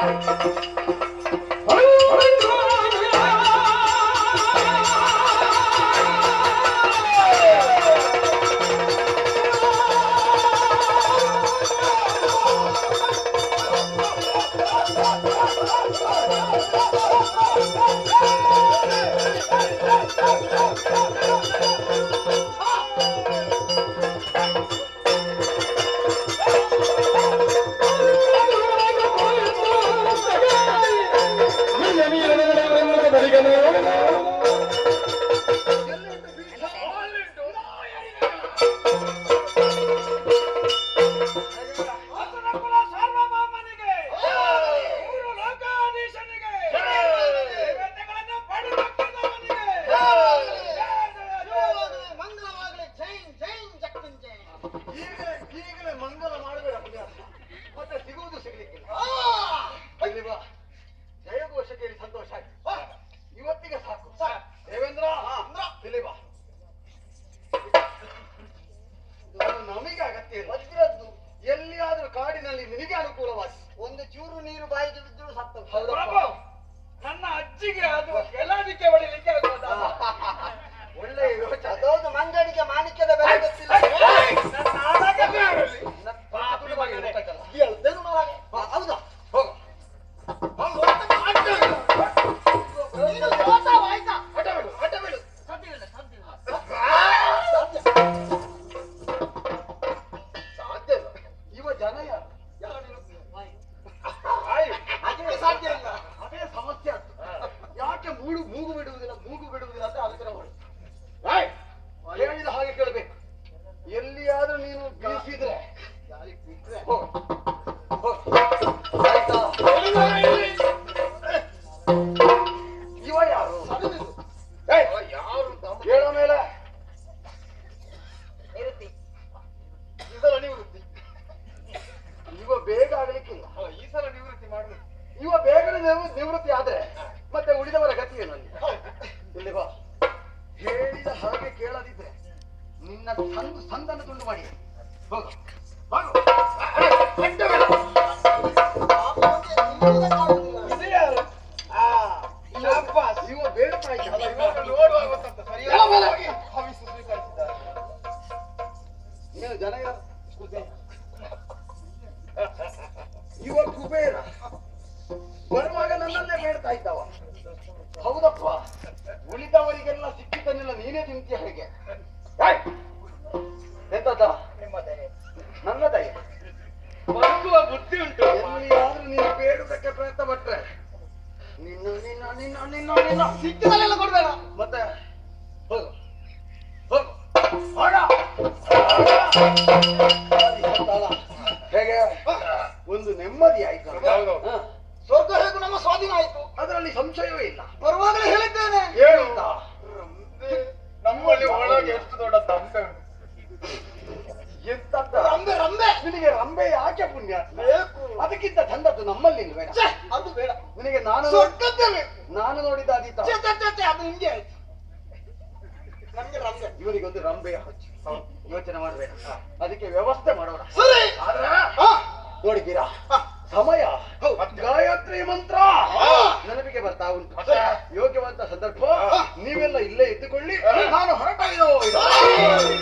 ಆತನಕುಲ ಸಾರ್ವಭೌಮನಿಗೆ ಮೂರು ಲೋಕಾಧೀಶನಿಗೆ ದೇವತೆಗಳನ್ನು ಪಡೆದುಕೊಂಡವನಿಗೆ ಮಂಗಳವಾಗಲಿ ಜೈನ್ ಜೈನ್ ಜಕ್ಕಂಜೆ ಈಗಲೇ ಈಗಲೇ ಮಂಗಲ ಮಾಡಬೇಡ ಪುಣ್ಯಾತ್ಮ. ಮತ್ತೆ ಸಿಗುವುದು ಸಿಗ್ಲಿಕ್ಕಿಲ್ಲ ಇಲ್ಲಿ ಬಾ ಜಯಘೋಷ ಕೇಳಿ ಸಂತೋಷ ಆಯ್ತು ಬಾ. ಇವತ್ತಿಗೆ ಸಾಕು ದೇವೇಂದ್ರ ಇಲ್ಲಿ ಬಾ ಇದು ನಮಗೆ ಅಗತ್ಯ ಇಲ್ಲ ವಜ್ರದ್ದು ಎಲ್ಲಿಯಾದ್ರೂ ಕಾಡಿನಲ್ಲಿ ನಿನಗೆ ಅನುಕೂಲವಾಗಿ ಒಂದು ಚೂರು ನೀರು ಬಾಯಿಗೆ ಬಿದ್ದರೂ ಸತ್ತ ಪ್ರಭು ನನ್ನ ಅಜ್ಜಿಗೆ ಅದು ಕೆಲದಿಕ್ಕೆ ಹೊಡಿಲಿಕ್ಕೆ ಆಗೋದಾ ಒಳ್ಳೆಯ ಯೋಚನೆ ಅದೌದು ಮಂಗಡಿಗೆ ಮಾಣಿಕ್ಯದ ಬೆಲೆ ಗೊತ್ತಿಲ್ಲ ನನ್ನ ಆಡಗನೇ ಆಗಲಿ ಪಾಪುಡಿ ಮಾಡಿ ಗೊತ್ತಾಯ್ತಲ್ಲ? ಹೇಳ್ತೇನು ಮಾರಾಯ. ಬಾ, ಹೌದಾ ಹೋಗು ನೀನು ಸೋತವಾಯ್ತಾ? ಹಠ ಬಿಡು ಹಠ ಬಿಡು ಸಾಧ್ಯವಿಲ್ಲ, ಸಾಧ್ಯವಿಲ್ಲ. ಸಾಧ್ಯ ಇಲ್ಲ ಇವ ಜನ ಯಾರು ಆಯ್ತು. ಅದಕ್ಕೆ ಸಾಧ್ಯ ಇಲ್ಲ ಅದೇ ಸಮಸ್ಯೆ ಅದು ಯಾಕೆ ಮೂಗು ಮೂಗು ಬಿಡುವುದಿಲ್ಲ ಮೂಗು ಬಿಡುವುದಿಲ್ಲ ಅಂತ ಆಲೋಚನೆ ಮಾಡು ಏಯ್! ಹೇಳಿದ ಹಾಗೆ ಕೇಳಬೇಕು ಎಲ್ಲಿಯಾದ್ರೂ ನೀನು ಬೀಸಿದ್ರೆ ಯಾರಿಗೆ ಬಿಟ್ರೆ ಹೋಗು. ಹೋಗು. ಆಯ್ತಾ ಇವ ಯಾರು ಏಯ್! ಹೇಳೋ ಮೇಲೆ ನಿವೃತ್ತಿ. ಇದರ ನಿವೃತ್ತಿ ಇವ ಬೇಗ ಆಗ್ಲಿಕ್ಕಿಲ್ಲ ಈ ಸಲ ನಿವೃತ್ತಿ ಮಾಡಬೇಕು ಇವ ಬೇಗನೆ ನಿವ- ನಿವೃತ್ತಿ ಆದ್ರೆ ಮತ್ತೆ ಉಳಿದವರ ಗತಿ ಏನು ಅಲ್ಲಿ ಇಲ್ಲಿ ಬಾ ಹೇಳಿದ ಹಾಗೆ ಕೇಳದಿದ್ರೆ ನಿನ್ನ ಸಂದು ಸಂದನ್ನು ತುಂಡು ಮಾಡಿ ಹೋಗು ಹೋಗು. ಏಯ್, ಅಡ್ಡ ಬೇಡ. ಪಾಪ ಅವ್ನಿಗೆ ನಿಲ್ಲುವುದಕ್ಕಾಗುವುದಿಲ್ಲ. ಇದು ಯಾರು ಆ ಶಾಬಾಸ್. ಇವ ಬೇಡ್ತಾ ಇದ್ದ. ಇವಾಗ ನೋಡುವಾಗ ಗೊತ್ತಾಗ್ತದೆ ಯಾವ ಮೇಲೆ? ಸರಿಯಾಗಿ ಹವಿಸು ಸ್ವೀಕರಿಸಿದ್ದಾರೆ ಏನು ಜನ ಯಾರು? ಕುಬೇರ. ಇವ ಕುಬೇರ ಬರುವಾಗ ನನ್ನನ್ನೇ ಬೇಡ್ತಾ ಇದ್ದವ ಹೌದಪ್ಪ ಉಳಿದವರಿಗೆಲ್ಲ ಸಿಕ್ಕಿದ್ದನ್ನೆಲ್ಲ ನೀನೇ ತಿಂತೀಯ ಹೇಗೆ ಏಯ್! ಎಂತದ ನಿಮ್ಮ ದಯೆ ನನ್ನ ದಯ ಬದುಕುವ ಬುದ್ಧಿ ಉಂಟು ಎಲ್ಲಿಯಾದ್ರೂ ನೀನು ಬೇಡುವುದಕ್ಕೆ ಪ್ರಯತ್ನ ಪಟ್ರೆ ನಿನ್ನ ನಿನ್ನ ನಿನ್ನ ನಿನ್ನ ನಿನ್ನ ಸಿಕ್ಕಿದಲ್ಲೆಲ್ಲ ಕೊಡ್ಬೇಡ ಮತ್ತೆ ಹೋಗು ಹೋಗು ಹೋಗ ಹೇಗೆ ಒಂದು ನೆಮ್ಮದಿ ಆಯ್ತು ಹೌದು. ಹ. ಸ್ವರ್ಗ ಹೇಗೂ ನಮ್ಮ ಸ್ವಾಧೀನ ಆಯ್ತು ಅದರಲ್ಲಿ ಸಂಶಯವೇ ಇಲ್ಲ ಬರುವಾಗಲೇ ಹೇಳಿದ್ದೇನೆ ಹೇಳುತ್ತ ನಮ್ಮಲ್ಲಿ ಒಳಗೆ ಎಷ್ಟು ದೊಡ್ಡ ದಂಪೆ ಉಂಟು ಎಂತದ್ದ ರಂಬೆ ರಂಬೆ ನಿನಗೆ ರಂಬೆ ಯಾಕೆ ಪುಣ್ಯ ಬೇಕು ಅದಕ್ಕಿಂತ ಚಂದದ್ದು ನಮ್ಮಲ್ಲಿ ಬೇಡ ಛೆ, ಅದು ಬೇಡ ನಿನಗೆ ನಾನು ಸ್ವರ್ಗದ್ದೇ ಬೇಕು ನಾನು ನೋಡಿದ ಅದೀತ ಛೆ, ಛೆ, ಛೆ, ಛೆ, ಅದು ನಿಮ್ಗೆ ಆಯ್ತು ನಮ್ಗೆ ರಂಬೆ ಇವನಿಗೊಂದು ರಂಬೆಯ ಹಚ್ಚು ಯೋಚನೆ ಮಾಡಬೇಡ ಅದಕ್ಕೆ ವ್ಯವಸ್ಥೆ ಮಾಡೋಣ ಸರಿ ಆದ್ರೆ ಹಾ, ನೋಡಿದ್ದೀರಾ ಹಾ. ಸಮಯ ಗಾಯತ್ರಿ ಮಂತ್ರ ನೆನಪಿಗೆ ಬರ್ತಾ ಉಂಟು ಮತ್ತೆ? ಯೋಗ್ಯವಂತ ಸಂದರ್ಭ ನೀವೆಲ್ಲ ಇಲ್ಲೇ ಇದ್ದುಕೊಳ್ಳಿ ನಾನು ಹೊರಟ ಏ,